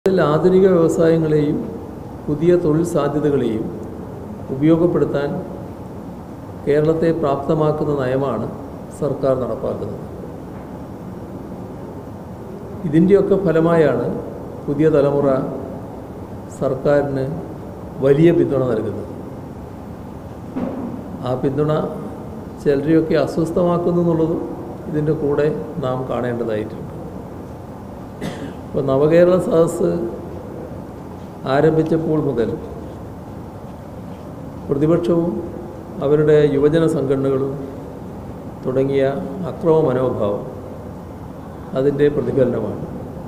ഇതിൽ ആധുനിക വ്യവസായങ്ങളെയും പുതിയ തൊഴിൽ സാധ്യതകളെയും ഉപയോഗപ്പെടുത്താൻ കേരളത്തെ പ്രാപ്തമാക്കുന്ന നയമാണ് സർക്കാർ നടപ്പാക്കുന്നത് ഇതിൻ്റെയൊക്കെ ഫലമായാണ് പുതിയ തലമുറ സർക്കാരിന് വലിയ പിന്തുണ നൽകുന്നത് ആ പിന്തുണ ചിലരെയൊക്കെ അസ്വസ്ഥമാക്കുന്നു എന്നുള്ളതും ഇതിൻ്റെ കൂടെ നാം കാണേണ്ടതായിട്ടുണ്ട് ഇപ്പോൾ നവകേരള സദസ്സ് ആരംഭിച്ചപ്പോൾ മുതൽ പ്രതിപക്ഷവും അവരുടെ യുവജന സംഘടനകളും തുടങ്ങിയ അക്രമ മനോഭാവം അതിൻ്റെ പ്രതിഫലനമാണ്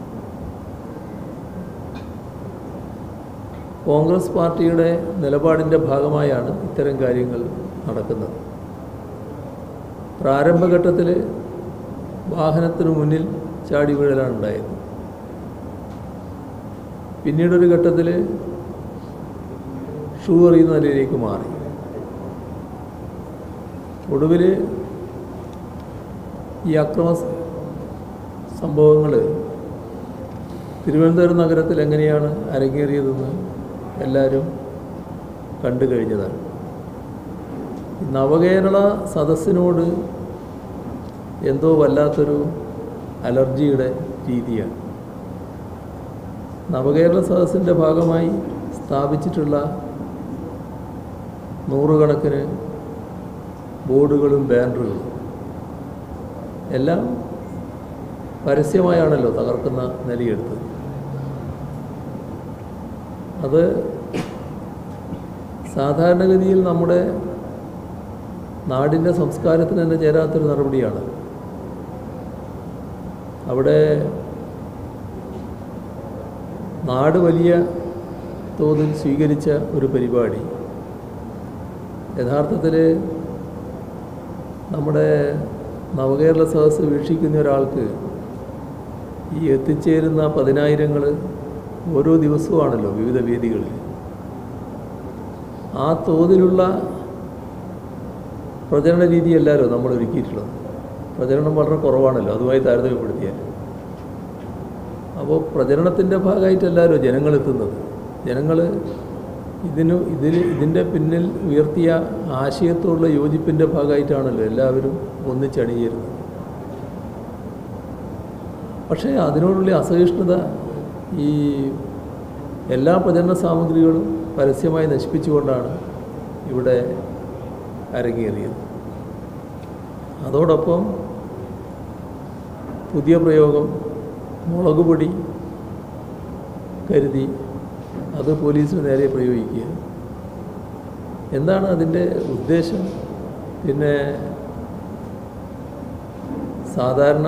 കോൺഗ്രസ് പാർട്ടിയുടെ നിലപാടിൻ്റെ ഭാഗമായാണ് ഇത്തരം കാര്യങ്ങൾ നടക്കുന്നത് പ്രാരംഭഘട്ടത്തിൽ വാഹനത്തിനു മുന്നിൽ ചാടി വീഴലാണ് ഉണ്ടായത് പിന്നീടൊരു ഘട്ടത്തിൽ ഷൂ എറിയുന്ന നിലയിലേക്ക് മാറി ഒടുവിൽ ഈ അക്രമ സംഭവങ്ങൾ തിരുവനന്തപുരം നഗരത്തിൽ എങ്ങനെയാണ് അരങ്ങേറിയതെന്ന് എല്ലാവരും കണ്ടു കഴിഞ്ഞതാണ് ഈ നവകേരള സദസ്സിനോട് എന്തോ വല്ലാത്തൊരു അലർജിയുടെ രീതിയാണ് നവകേരള സദസ്സിൻ്റെ ഭാഗമായി സ്ഥാപിച്ചിട്ടുള്ള നൂറുകണക്കിന് ബോർഡുകളും ബാനറുകളും എല്ലാം പരസ്യമായാണല്ലോ തകർക്കുന്ന നിലയെടുത്തത് അത് സാധാരണഗതിയിൽ നമ്മുടെ നാടിൻ്റെ സംസ്കാരത്തിന് തന്നെ ചേരാത്തൊരു നടപടിയാണ് അവിടെ നാട് വലിയ തോതിൽ സ്വീകരിച്ച ഒരു പരിപാടി യഥാർത്ഥത്തിൽ നമ്മുടെ നവകേരള സദസ്സ് വീക്ഷിക്കുന്ന ഒരാൾക്ക് ഈ എത്തിച്ചേരുന്ന പതിനായിരങ്ങൾ ഓരോ ദിവസവുമാണല്ലോ വിവിധ വേദികളിൽ ആ തോതിലുള്ള പ്രചരണ രീതിയല്ലല്ലോ നമ്മൾ ഒരുക്കിയിട്ടുള്ളത് പ്രചരണം വളരെ കുറവാണല്ലോ അതുമായി താരതമ്യപ്പെടുത്തിയാൽ അപ്പോൾ പ്രചരണത്തിൻ്റെ ഭാഗമായിട്ടല്ലല്ലോ ജനങ്ങളെത്തുന്നത് ജനങ്ങൾ ഇതിന് ഇതിൽ ഇതിൻ്റെ പിന്നിൽ ഉയർത്തിയ ആശയത്തോടുള്ള യോജിപ്പിൻ്റെ ഭാഗമായിട്ടാണല്ലോ എല്ലാവരും ഒന്നിച്ചണിയേരുന്നത് പക്ഷേ അതിനോടുള്ള അസഹിഷ്ണുത ഈ എല്ലാ പ്രചരണ സാമഗ്രികളും പരസ്യമായി നശിപ്പിച്ചുകൊണ്ടാണ് ഇവിടെ അരങ്ങേറിയത് അതോടൊപ്പം പുതിയ പ്രയോഗം മുളക് പൊടി കരുതി അത് പോലീസിന് നേരെ പ്രയോഗിക്കുക എന്താണ് അതിൻ്റെ ഉദ്ദേശം പിന്നെ സാധാരണ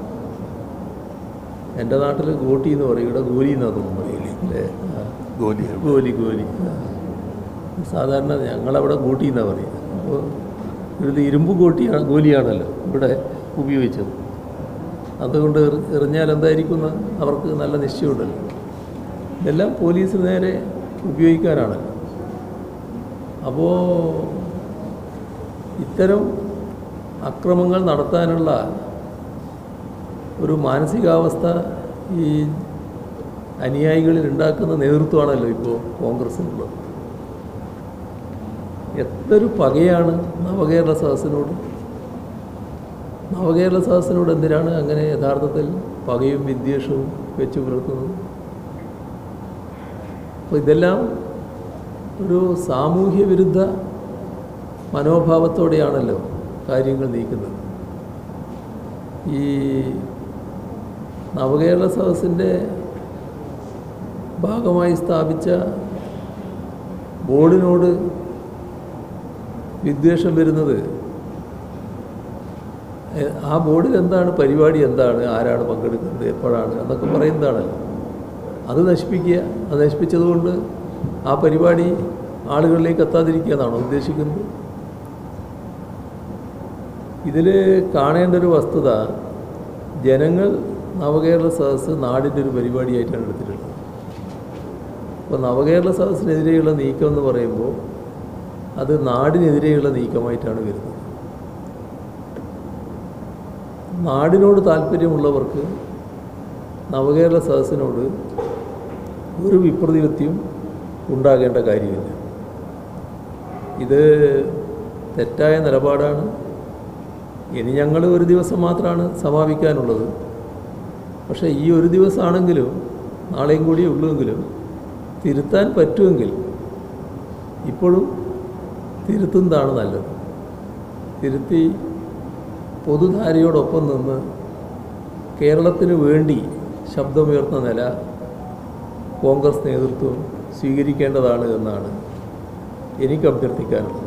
എൻ്റെ നാട്ടിൽ ഗോട്ടി എന്ന് പറയും ഇവിടെ ഗോലി എന്നാ തോന്നുന്നു പറയില്ലേ അല്ലേ ആ. ഗോലിയാണ് ഗോലി ഗോലി ആ. സാധാരണ ഞങ്ങളവിടെ ഗോട്ടി എന്നാണ് പറയുന്നത് അപ്പോൾ ഇത് ഇരുമ്പ് ഗോട്ടിയാണ് ഗോലിയാണല്ലോ ഇവിടെ ഉപയോഗിച്ചത് അതുകൊണ്ട് എറി- എറിഞ്ഞാൽ എന്തായിരിക്കും എന്ന് അവർക്ക് നല്ല നിശ്ചയമുണ്ടല്ലോ ഇതെല്ലാം പോലീസിന് നേരെ ഉപയോഗിക്കാനാണ് അപ്പോൾ ഇത്തരം അക്രമങ്ങൾ നടത്താനുള്ള ഒരു മാനസികാവസ്ഥ ഈ അനുയായികളിൽ ഉണ്ടാക്കുന്ന നേതൃത്വമാണല്ലോ ഇപ്പോൾ കോൺഗ്രസ്സിനുള്ളത് എത്രയൊരു പകയാണ് നവകേരള സദസ്സിനോട് നവകേരള സദസ്സിനോട് എന്തിനാണ് അങ്ങനെ യഥാർത്ഥത്തിൽ പകയും വിദ്വേഷവും വെച്ച് പുലർത്തുന്നത് അപ്പോൾ ഇതെല്ലാം ഒരു സാമൂഹ്യ വിരുദ്ധ മനോഭാവത്തോടെയാണല്ലോ കാര്യങ്ങൾ നീക്കുന്നത് ഈ നവകേരള സദസ്സിൻ്റെ ഭാഗമായി സ്ഥാപിച്ച ബോർഡിനോട് വിദ്വേഷം വരുന്നത് എ- ആ ബോർഡിൽ എന്താണ് പരിപാടി എന്താണ് ആരാണ് പങ്കെടുക്കുന്നത് എപ്പോഴാണ് എന്നൊക്കെ പറയുന്നതാണല്ലോ അത് നശിപ്പിക്കുക അത് നശിപ്പിച്ചതുകൊണ്ട് ആ പരിപാടി ആളുകളിലേക്ക് എത്താതിരിക്കുക എന്നാണോ ഉദ്ദേശിക്കുന്നത് ഇതിൽ കാണേണ്ട ഒരു വസ്തുത ജനങ്ങൾ നവകേരള സദസ്സ് നാടിൻ്റെ ഒരു പരിപാടിയായിട്ടാണ് എടുത്തിട്ടുള്ളത് അപ്പോൾ നവകേരള സദസ്സിനെതിരെയുള്ള നീക്കം എന്ന് പറയുമ്പോൾ അത് നാടിനെതിരെയുള്ള നീക്കമായിട്ടാണ് വരുന്നത് നാടിനോട് താല്പര്യമുള്ളവർക്ക് നവകേരള സദസ്സിനോട് ഒരു വിപ്രതിപത്തിയും ഉണ്ടാകേണ്ട കാര്യമില്ല ഇത് തെറ്റായ നിലപാടാണ് ഇനി ഞങ്ങൾ ഒരു ദിവസം മാത്രമാണ് സമാപിക്കാനുള്ളത് പക്ഷേ ഈ ഒരു ദിവസമാണെങ്കിലും നാളെയും കൂടി ഉള്ളുവെങ്കിലും തിരുത്താൻ പറ്റുമെങ്കിൽ ഇപ്പോഴും തിരുത്തുന്നതാണ് നല്ലത് തിരുത്തി പൊതുധാരയോടൊപ്പം നിന്ന് കേരളത്തിന് വേണ്ടി ശബ്ദമുയർത്തുന്ന നില കോൺഗ്രസ് നേതൃത്വം സ്വീകരിക്കേണ്ടതാണ് എന്നാണ് എനിക്ക് അഭ്യർത്ഥിക്കാനുള്ളത്